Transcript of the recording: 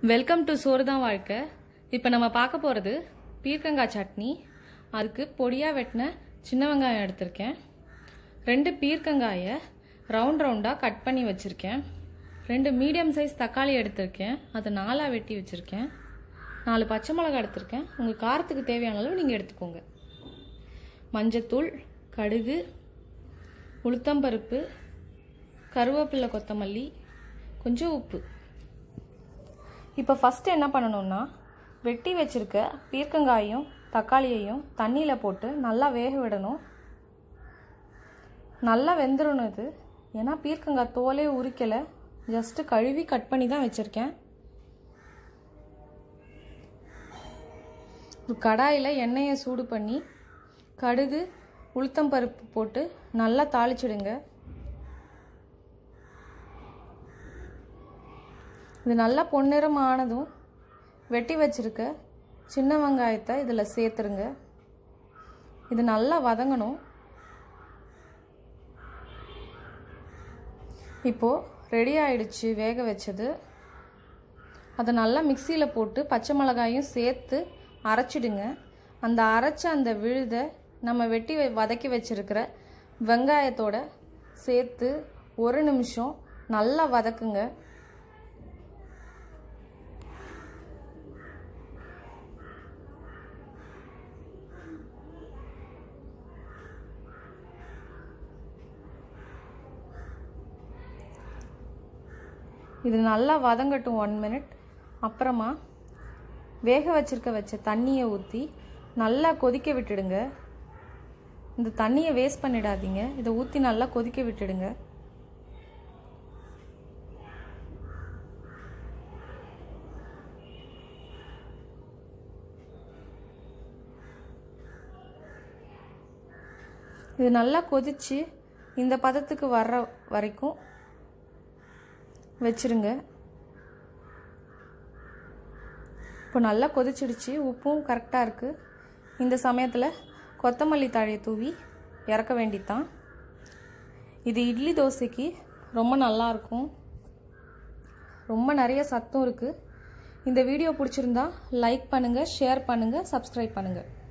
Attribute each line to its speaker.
Speaker 1: welcome to சோறு தான் வாழ்க்கை இப்போ நம்ம பார்க்க போகிறது பீர்க்கங்காய் சட்னி அதுக்கு பொடியாக வெட்டின சின்ன வெங்காயம் எடுத்திருக்கேன் ரெண்டு பீர்க்கங்காயை ரவுண்ட் ரவுண்டாக கட் பண்ணி வச்சுருக்கேன் ரெண்டு மீடியம் சைஸ் தக்காளி எடுத்திருக்கேன் அதை நாலாக வெட்டி வச்சுருக்கேன் நாலு பச்சை மிளகாய் எடுத்திருக்கேன் உங்கள் காரத்துக்கு தேவையான அளவு நீங்கள் எடுத்துக்கோங்க மஞ்சத்தூள் கடுகு உளுத்தம்பருப்பு கருவேப்பிலை கொத்தமல்லி கொஞ்சம் உப்பு இப்போ ஃபஸ்ட்டு என்ன பண்ணணும்னா வெட்டி வச்சிருக்க பீர்க்கங்காயும் தக்காளியையும் தண்ணியில் போட்டு நல்லா வேக விடணும் நல்லா வெந்துடணும் இது ஏன்னா பீர்க்கங்காய் தோலே உரிக்கலை ஜஸ்ட்டு கழுவி கட் பண்ணி தான் வச்சுருக்கேன் ஒரு கடாயில் எண்ணெயை சூடு பண்ணி கடுகு உளுத்தம்பருப்பு போட்டு நல்லா தாளிச்சிடுங்க இது நல்லா பொன்னிறம் ஆனதும் வெட்டி வச்சிருக்க சின்ன வெங்காயத்தை இதில் சேர்த்துருங்க இது நல்லா வதங்கணும் இப்போது ரெடி ஆயிடுச்சு வேக வச்சது அதை நல்லா மிக்சியில் போட்டு பச்சை மிளகாயும் சேர்த்து அரைச்சிடுங்க அந்த அரைச்ச அந்த விழுதை நம்ம வெட்டி வெ- வதக்கி வச்சிருக்கிற வெங்காயத்தோட சேர்த்து ஒரு நிமிஷம் நல்லா வதக்குங்க இது நல்லா வதங்கட்டும் ஒன் மினிட் அப்புறமா வேக வச்சிருக்க வச்ச தண்ணியை ஊற்றி நல்லா கொதிக்க விட்டுடுங்க இந்த தண்ணியை வேஸ்ட் பண்ணிடாதீங்க இதை ஊற்றி நல்லா கொதிக்க விட்டுடுங்க இது நல்லா கொதிச்சு இந்த பதத்துக்கு வர்ற வரைக்கும் வச்சிருங்க இப்போ நல்லா கொதிச்சிடுச்சு உப்பும் கரெக்டாக இருக்குது இந்த சமயத்தில் கொத்தமல்லி தழையை தூவி இறக்க வேண்டித்தான் இது இட்லி தோசைக்கு ரொம்ப நல்லா இருக்கும் ரொம்ப நிறைய சத்தும் இருக்குது இந்த வீடியோ பிடிச்சிருந்தா லைக் பண்ணுங்கள் ஷேர் பண்ணுங்கள் சப்ஸ்கிரைப் பண்ணுங்கள்